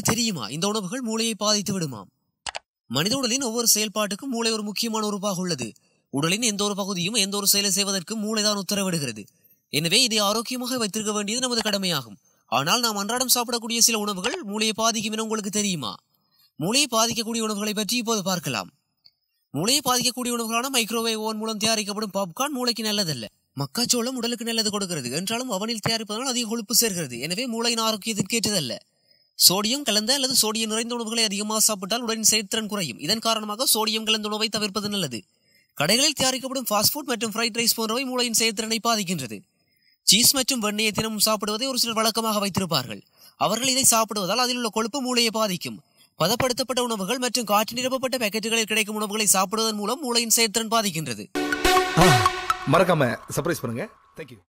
உங்களுக்கு தெரியுமா இந்த உணவுகள் மூளையை பாதித்து விடுமாம் மனித உடலின் ஒவ்வொரு செயல்பாட்டுக்கும் மூளை ஒரு முக்கியமான உறுப்பாக உள்ளது உடலின் எந்த ஒரு பகுதியும் எந்த ஒரு செயலை செய்வதற்கு மூளைதான் உத்தரவிடுகிறது எனவே இதை ஆரோக்கியமாக வைத்திருக்க வேண்டியது நமது கடமையாகும் ஆனால் நாம் அன்றாடம் சாப்பிடக்கூடிய சில உணவுகள் மூளையை பாதிக்கும் என உங்களுக்கு தெரியுமா மூளையை பாதிக்கக்கூடிய உணவுகளை பற்றி இப்போது பார்க்கலாம் மூளையை பாதிக்கக்கூடிய உணவுகளான மைக்ரோவேவ் ஓவன் மூலம் தயாரிக்கப்படும் பாப்கார்ன் மூளைக்கு நல்லதல்ல மக்காச்சோளம் உடலுக்கு நல்லது கொடுக்கிறது என்றாலும் அவனில் தயாரிப்பதனால் அதிக கொழுப்பு சேர்கிறது எனவே மூளையின் ஆரோக்கியத்திற்கு ஏற்றதல்ல சோடியம் கலந்த அல்லது சோடியம் நிறைந்த உணவுகளை அதிகமாக சாப்பிட்டால் உடலின் செயற்திறன் குறையும் இதன் காரணமாக சோடியம் கலந்த உணவை தவிர்ப்பது நல்லது கடைகளில் தயாரிக்கப்படும் ஃபாஸ்ட் ஃபுட் மற்றும் ஃப்ரைட் ரைஸ் போன்றவை மூளையின் செயற்திறனை பாதிக்கின்றது சீஸ் மற்றும் வெண்ணெயை தினமும் சாப்பிடுவதை ஒரு சிலர் வழக்கமாக வைத்திருப்பார்கள் அவர்கள் இதை சாப்பிடுவதால் அதில் உள்ள கொழுப்பு மூளையை பாதிக்கும் பதப்படுத்தப்பட்ட உணவுகள் மற்றும் காற்று நிரப்பப்பட்ட பேக்கெட்டுகளில் கிடைக்கும் உணவுகளை சாப்பிடுவதன் மூலம் மூளையின் செயற்திறன் பாதிக்கின்றது மறக்காம சர்ப்ரைஸ் பண்ணுங்க தேங்க்யூ